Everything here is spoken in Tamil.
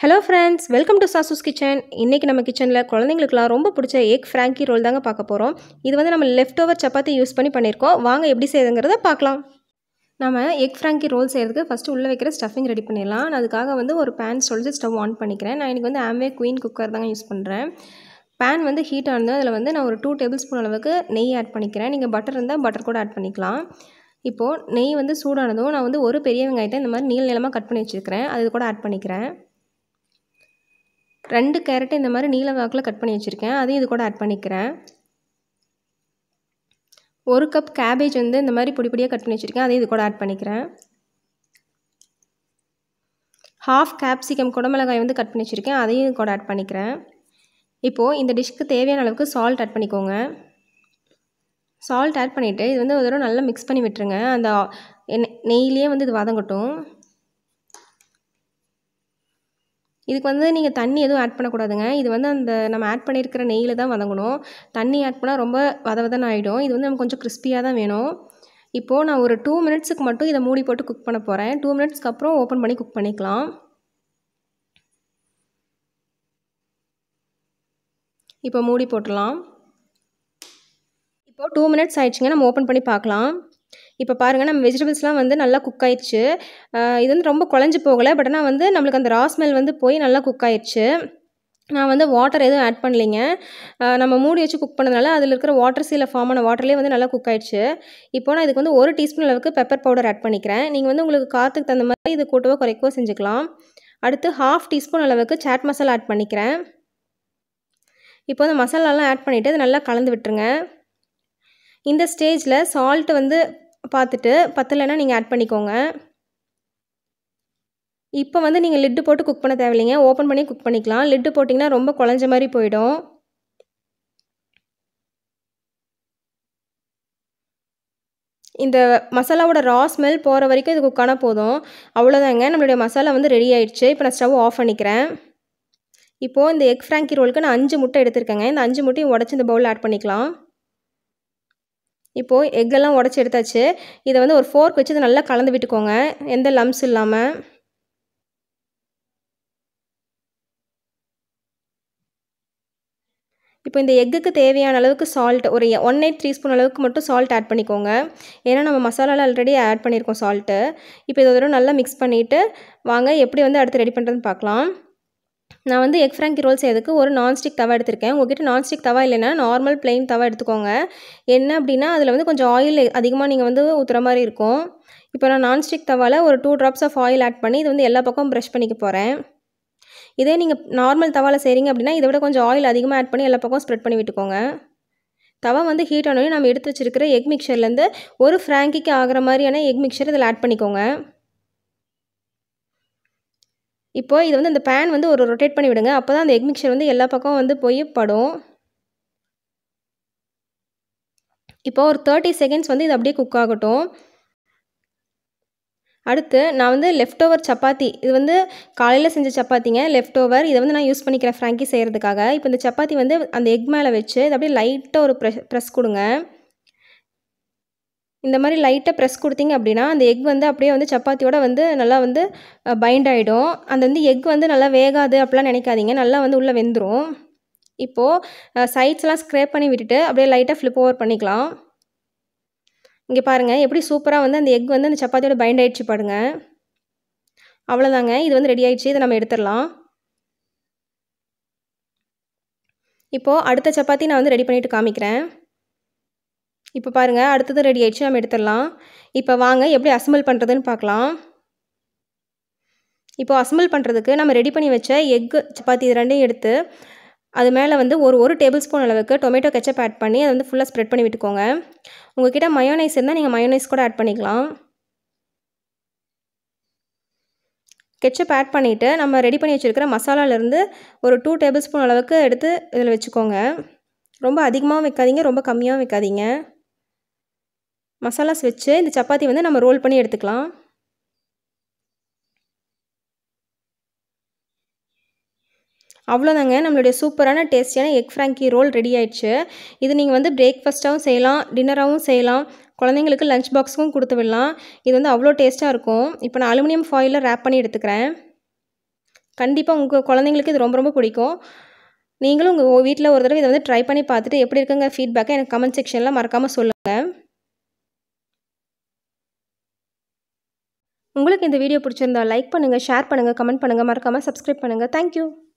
ஹலோ ஃப்ரெண்ட்ஸ் வெல்கம் டு சாசூஸ் கிச்சன் இன்றைக்கி நம்ம கிச்சனில் குழந்தைங்களுக்குலாம் ரொம்ப பிடிச்ச எக் ஃப்ராங்கி ரோல் தாங்க பார்க்க போகிறோம் இது வந்து நம்ம லெஃப்ட் ஓவர் சப்பாத்தி யூஸ் பண்ணி பண்ணியிருக்கோம் வாங்க எப்படி செய்யுதுங்கிறத பார்க்கலாம் நம்ம எக் ஃப்ராங்கி ரோல் செய்கிறதுக்கு ஃபஸ்ட்டு உள்ளே வைக்கிற ஸ்டஃபிங் ரெடி பண்ணிடலாம் நான் அதுக்காக வந்து ஒரு பேன் சொல்லிட்டு ஸ்டவ் ஆன் பண்ணிக்கிறேன் நான் இன்றைக்கி வந்து ஆம்வே குயின் குக்கர் தாங்க யூஸ் பண்ணுறேன் பேன் வந்து ஹீட் ஆனது அதில் வந்து நான் ஒரு டூ டேபிள் ஸ்பூன் அளவுக்கு நெய் ஆட் பண்ணிக்கிறேன் நீங்கள் பட்டர் இருந்தால் பட்டர் கூட ஆட் பண்ணிக்கலாம் இப்போது நெய் வந்து சூடானதும் நான் வந்து ஒரு பெரிய வெங்காயத்தை இந்த மாதிரி நீள நீளமாக கட் பண்ணி வச்சுருக்கிறேன் அது கூட ஆட் பண்ணிக்கிறேன் ரெண்டு கேரட்டை இந்த மாதிரி நீல வாக்கில் கட் பண்ணி வச்சுருக்கேன் அதையும் இது கூட ஆட் பண்ணிக்கிறேன் ஒரு கப் கேபேஜ் வந்து இந்த மாதிரி பொடி பொடியாக கட் பண்ணி வச்சுருக்கேன் அதையும் இது கூட ஆட் பண்ணிக்கிறேன் ஹாஃப் கேப்சிகம் குடமிளகாய் வந்து கட் பண்ணி வச்சுருக்கேன் அதையும் இது கூட ஆட் பண்ணிக்கிறேன் இப்போது இந்த டிஷ்க்கு தேவையான அளவுக்கு சால்ட் ஆட் பண்ணிக்கோங்க சால்ட் ஆட் பண்ணிவிட்டு இது வந்து ஒரு தடவை நல்லா மிக்ஸ் பண்ணி விட்டுருங்க அந்த நெய்லேயே வந்து இது வதங்கட்டும் இதுக்கு வந்து நீங்கள் தண்ணி எதுவும் ஆட் பண்ணக்கூடாதுங்க இது வந்து அந்த நம்ம ஆட் பண்ணியிருக்கிற நெய்யில் தான் வதங்கணும் தண்ணி ஆட் பண்ணால் ரொம்ப வத வதன்னு ஆகிடும் இது வந்து நமக்கு கொஞ்சம் கிறிஸ்பியாக தான் வேணும் இப்போது நான் ஒரு டூ மினிட்ஸுக்கு மட்டும் இதை மூடி போட்டு குக் பண்ண போகிறேன் டூ மினிட்ஸ்க்கு அப்புறம் ஓப்பன் பண்ணி குக் பண்ணிக்கலாம் இப்போ மூடி போட்டுடலாம் இப்போது டூ மினிட்ஸ் ஆயிடுச்சுங்க நம்ம ஓப்பன் பண்ணி பார்க்கலாம் இப்போ பாருங்கள் நம்ம வெஜிடபிள்ஸ்லாம் வந்து நல்லா குக் ஆயிடுச்சு இது வந்து ரொம்ப குழஞ்சி போகலை பட் ஆனால் வந்து நம்மளுக்கு அந்த ரா ஸ்மெல் வந்து போய் நல்லா குக் ஆயிடுச்சு நான் வந்து வாட்டர் எதுவும் ஆட் பண்ணலைங்க நம்ம மூடி வச்சு குக் பண்ணதுனால அதில் இருக்கிற வாட்டர் சீல ஃபார்ம் ஆன வாட்டர்லேயே வந்து நல்லா குக் ஆயிடுச்சு இப்போ நான் இதுக்கு வந்து ஒரு டீஸ்பூன் அளவுக்கு பெப்பர் பவுடர் ஆட் பண்ணிக்கிறேன் நீங்கள் வந்து உங்களுக்கு காற்றுக்கு தகுந்த மாதிரி இது கூட்டவோ குறைக்கவோ செஞ்சுக்கலாம் அடுத்து ஹாஃப் டீஸ்பூன் அளவுக்கு சாட் மசாலா ஆட் பண்ணிக்கிறேன் இப்போ அந்த மசாலாலாம் ஆட் பண்ணிவிட்டு அது நல்லா கலந்து விட்டுருங்க இந்த ஸ்டேஜில் சால்ட்டு வந்து பார்த்துட்டு பத்தலைன்னா நீங்கள் ஆட் பண்ணிக்கோங்க இப்போ வந்து நீங்கள் லிட்டு போட்டு குக் பண்ண தேவையில்லைங்க ஓப்பன் பண்ணி குக் பண்ணிக்கலாம் லிட்டு போட்டிங்கன்னா ரொம்ப குழஞ்ச மாதிரி போயிடும் இந்த மசாலாவோட ரா ஸ்மெல் போகிற வரைக்கும் இது குக் ஆனால் போதும் அவ்வளோதாங்க நம்மளுடைய மசாலா வந்து ரெடி ஆயிடுச்சு இப்போ நான் ஸ்டவ் ஆஃப் பண்ணிக்கிறேன் இப்போது இந்த எக் ஃப்ராங்கி ரோலுக்கு நான் அஞ்சு முட்டை எடுத்திருக்கேங்க இந்த அஞ்சு முட்டையும் உடச்சி இந்த பவுலில் ஆட் பண்ணிக்கலாம் இப்போது எக்கெல்லாம் உடச்சி எடுத்தாச்சு இதை வந்து ஒரு ஃபோர்க் வச்சு இதை நல்லா கலந்து விட்டுக்கோங்க எந்த லம்ஸ் இல்லாமல் இப்போ இந்த எக்குக்கு தேவையான அளவுக்கு சால்ட் ஒரு ஒன் எயிட் த்ரீ ஸ்பூன் அளவுக்கு மட்டும் சால்ட் ஆட் பண்ணிக்கோங்க ஏன்னா நம்ம மசாலாவில் ஆல்ரெடி ஆட் பண்ணியிருக்கோம் சால்ட்டு இப்போ இதை தடவை நல்லா மிக்ஸ் பண்ணிவிட்டு வாங்க எப்படி வந்து அடுத்து ரெடி பண்ணுறதுன்னு பார்க்கலாம் நான் வந்து எக் ஃப்ராங்கி ரோல் செய்யறதுக்கு ஒரு நான்ஸ்டிக் தவா எடுத்திருக்கேன் உங்ககிட்ட நான்ஸ்டிக் தவா இல்லைன்னா நார்மல் பிளெயின் தவா எடுத்துக்கோங்க என்ன அப்படின்னா அதில் வந்து கொஞ்சம் ஆயில் அதிகமாக நீங்கள் வந்து ஊற்றுற மாதிரி இருக்கும் இப்போ நான் நான்ஸ்டிக் தவாவில் ஒரு two drops of oil add பண்ணி இது வந்து எல்லா பக்கம் ப்ரஷ் பண்ணிக்க போகிறேன் இதே நீங்கள் நார்மல் தவாவில் செய்கிறீங்க அப்படின்னா இதை விட கொஞ்சம் ஆயில் அதிகமாக ஆட் பண்ணி எல்லா பக்கம் ஸ்ப்ரெட் பண்ணி விட்டுக்கோங்க தவா வந்து ஹீட் ஆனோடனே நம்ம எடுத்து வச்சுருக்கிற எக் மிக்சர்லேருந்து ஒரு ஃப்ராங்கிக்கு ஆகிற மாதிரியான எக் மிக்சர் இதில் ஆட் பண்ணிக்கோங்க இப்போ இது வந்து இந்த பேன் வந்து ஒரு ரொட்டேட் பண்ணி விடுங்க அப்போ தான் அந்த எக் மிக்சர் வந்து எல்லா பக்கம் வந்து போய் படும் இப்போ ஒரு தேர்ட்டி செகண்ட்ஸ் வந்து இது அப்படியே குக் ஆகட்டும் அடுத்து நான் வந்து லெஃப்ட் ஓவர் சப்பாத்தி இது வந்து காலையில் செஞ்ச சப்பாத்திங்க லெஃப்ட் ஓவர் இதை வந்து நான் யூஸ் பண்ணிக்கிறேன் ஃப்ராங்கி செய்கிறதுக்காக இப்போ இந்த சப்பாத்தி வந்து அந்த எக் மேலே வச்சு இது அப்படியே லைட்டாக ஒரு ப்ரெஸ் ப்ரெஸ் கொடுங்க இந்த மாதிரி லைட்டாக ப்ரெஸ் கொடுத்தீங்க அப்படின்னா அந்த எக் வந்து அப்படியே வந்து சப்பாத்தியோட வந்து நல்லா வந்து பைண்ட் ஆகிடும் அந்த வந்து எக் வந்து நல்லா வேகாது அப்படிலாம் நினைக்காதீங்க நல்லா வந்து உள்ளே வெந்துடும் இப்போது சைட்ஸ்லாம் ஸ்க்ரேப் பண்ணி விட்டுட்டு அப்படியே லைட்டாக ஃப்ளிப் ஓவர் பண்ணிக்கலாம் இங்கே பாருங்கள் எப்படி சூப்பராக வந்து அந்த எக் வந்து அந்த சப்பாத்தியோட பைண்ட் ஆகிடுச்சு பாருங்க அவ்வளோதாங்க இது வந்து ரெடி ஆகிடுச்சு இதை நம்ம எடுத்துடலாம் இப்போது அடுத்த சப்பாத்தி நான் வந்து ரெடி பண்ணிவிட்டு காமிக்கிறேன் இப்போ பாருங்கள் அடுத்தது ரெடி ஆயிடுச்சு நம்ம எடுத்துடலாம் இப்போ வாங்க எப்படி அசம்பிள் பண்ணுறதுன்னு பார்க்கலாம் இப்போ அசம்பிள் பண்ணுறதுக்கு நம்ம ரெடி பண்ணி வச்ச எக்கு சப்பாத்தி இது ரெண்டையும் எடுத்து அது மேலே வந்து ஒரு ஒரு டேபிள் ஸ்பூன் அளவுக்கு டொமேட்டோ கெச்சப் ஆட் பண்ணி அதை வந்து ஃபுல்லாக ஸ்ப்ரெட் பண்ணி விட்டுக்கோங்க உங்கள்கிட்ட மயோனைஸ் இருந்தால் நீங்கள் மயோனைஸ் கூட ஆட் பண்ணிக்கலாம் கெச்சப் ஆட் பண்ணிவிட்டு நம்ம ரெடி பண்ணி வச்சுருக்கிற மசாலாலேருந்து ஒரு டூ டேபிள் ஸ்பூன் அளவுக்கு எடுத்து இதில் வச்சுக்கோங்க ரொம்ப அதிகமாகவும் வைக்காதீங்க ரொம்ப கம்மியாகவும் வைக்காதீங்க மசாலாஸ் வச்சு இந்த சப்பாத்தி வந்து நம்ம ரோல் பண்ணி எடுத்துக்கலாம் அவ்வளோதாங்க நம்மளுடைய சூப்பரான டேஸ்டியான எக் ஃப்ராங்கி ரோல் ரெடி ஆயிடுச்சு இது நீங்கள் வந்து பிரேக்ஃபாஸ்ட்டாகவும் செய்யலாம் டின்னராகவும் செய்யலாம் குழந்தைங்களுக்கு லஞ்ச் பாக்ஸுக்கும் கொடுத்து விடலாம் இது வந்து அவ்வளோ டேஸ்ட்டாக இருக்கும் இப்போ நான் அலுமினியம் ஃபாயிலில் ரேப் பண்ணி எடுத்துக்கிறேன் கண்டிப்பாக உங்கள் குழந்தைங்களுக்கு இது ரொம்ப ரொம்ப பிடிக்கும் நீங்களும் உங்கள் வீட்டில் ஒரு தடவை இதை வந்து ட்ரை பண்ணி பார்த்துட்டு எப்படி இருக்குங்க ஃபீட்பேக்கை எனக்கு கமெண்ட் செக்ஷனில் மறக்காமல் சொல்லுங்கள் உங்களுக்கு இந்த வீடியோ பிடிச்சிருந்தா லைக் பண்ணுங்கள் ஷேர் பண்ணுங்கள் கமெண்ட் பண்ணுங்கள் மறக்காமல் சப்ஸ்கிரைப் பண்ணுங்கள் தேங்க்யூ